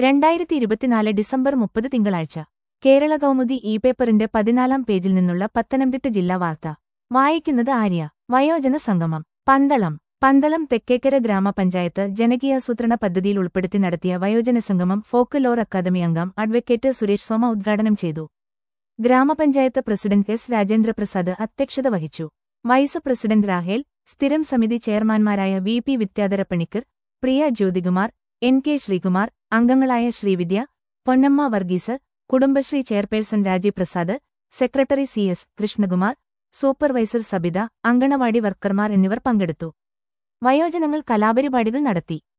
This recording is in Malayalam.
രണ്ടായിരത്തി ഇരുപത്തിനാല് ഡിസംബർ മുപ്പത് തിങ്കളാഴ്ച കേരള കൗമുദി ഇ പേപ്പറിന്റെ പതിനാലാം പേജിൽ നിന്നുള്ള പത്തനംതിട്ട ജില്ലാ വാർത്ത വായിക്കുന്നത് ആര്യ വയോജന സംഗമം പന്തളം പന്തളം തെക്കേക്കര ഗ്രാമപഞ്ചായത്ത് ജനകീയാസൂത്രണ പദ്ധതിയിൽ ഉൾപ്പെടുത്തി നടത്തിയ വയോജന സംഗമം ഫോക്ക് ലോർ അക്കാദമി അംഗം അഡ്വക്കേറ്റ് സുരേഷ് സോമ ഉദ്ഘാടനം ചെയ്തു ഗ്രാമപഞ്ചായത്ത് പ്രസിഡന്റ് എസ് രാജേന്ദ്രപ്രസാദ് അധ്യക്ഷത വഹിച്ചു വൈസ് പ്രസിഡന്റ് രാഹേൽ സ്ഥിരം സമിതി ചെയർമാൻമാരായ V P Vidyadhara Panicker Priya Jyothikumar N K Sreekumar അംഗങ്ങളായ Sreevidya Ponnamma Varghese Kudumbashree chairperson Rajeev Prasad secretary C S Krishnakumar supervisor Sabitha anganwadi വർക്കർമാർ എന്നിവർ പങ്കെടുത്തു വയോജനങ്ങൾ കലാപരിപാടികൾ നടത്തി